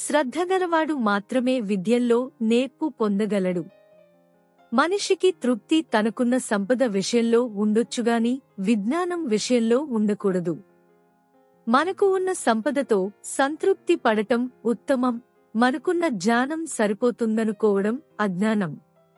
శ్రద్ధగలవాడు మాత్రమే విద్యల్లో నేర్పు పొందగలడు మనిషికి తృప్తి తనకున్న సంపద విషయంలో ఉండొచ్చుగాని విజ్ఞానం విషయంలో ఉండకూడదు మనకు ఉన్న సంపదతో సంతృప్తి పడటం ఉత్తమం మనకున్న జ్ఞానం సరిపోతుందనుకోవడం అజ్ఞానం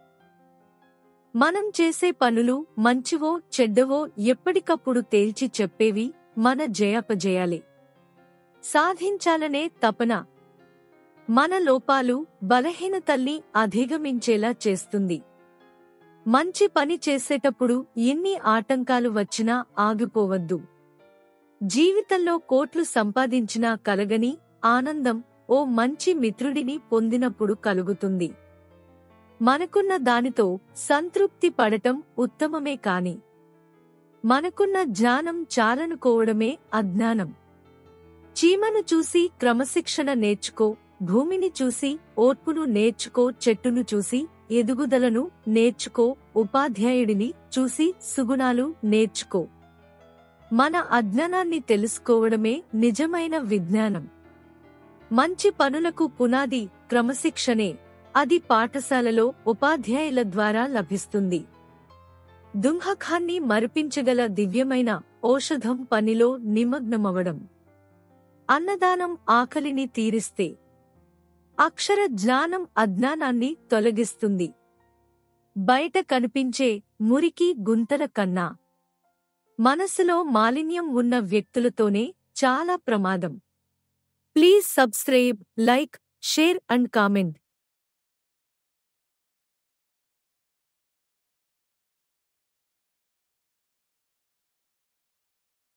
మనం చేసే పనులు మంచివో చెడ్డవో ఎప్పటికప్పుడు తేల్చి చెప్పేవి మన జయాపజయాలే సాధించాలనే తపన మన లోపాలు బలహీనతల్ని అధిగమించేలా చేస్తుంది మంచి పని చేసేటప్పుడు ఎన్ని ఆటంకాలు వచ్చినా ఆగిపోవద్దు జీవితంలో కోట్లు సంపాదించినా కలగని ఆనందం ఓ మంచి మిత్రుడిని పొందినప్పుడు కలుగుతుంది మనకున్న దానితో సంతృప్తి పడటం ఉత్తమమే కాని మనకున్న జ్ఞానం చాలనుకోవడమే అజ్ఞానం చీమను చూసి క్రమశిక్షణ నేర్చుకో భూమిని చూసి ఓర్పును నేర్చుకో చెట్టును చూసి ఎదుగుదలను నేర్చుకో ఉపాధ్యాయుడిని చూసి సుగుణాలు నేర్చుకో మన అజ్ఞానాన్ని తెలుసుకోవడమే నిజమైన విజ్ఞానం మంచి పనులకు పునాది క్రమశిక్షణే అది పాఠశాలలో ఉపాధ్యాయుల ద్వారా లభిస్తుంది దుంహఖాన్ని మరిపించగల దివ్యమైన ఔషధం పనిలో నిమగ్నమవడం అన్నదానం ఆకలిని తీరిస్తే అక్షర జ్ఞానం అజ్ఞానాన్ని తొలగిస్తుంది బయట కనిపించే మురికి గుంతల కన్నా మనసులో మాలిన్యం ఉన్న వ్యక్తులతోనే చాలా ప్రమాదం please subscribe like share and comment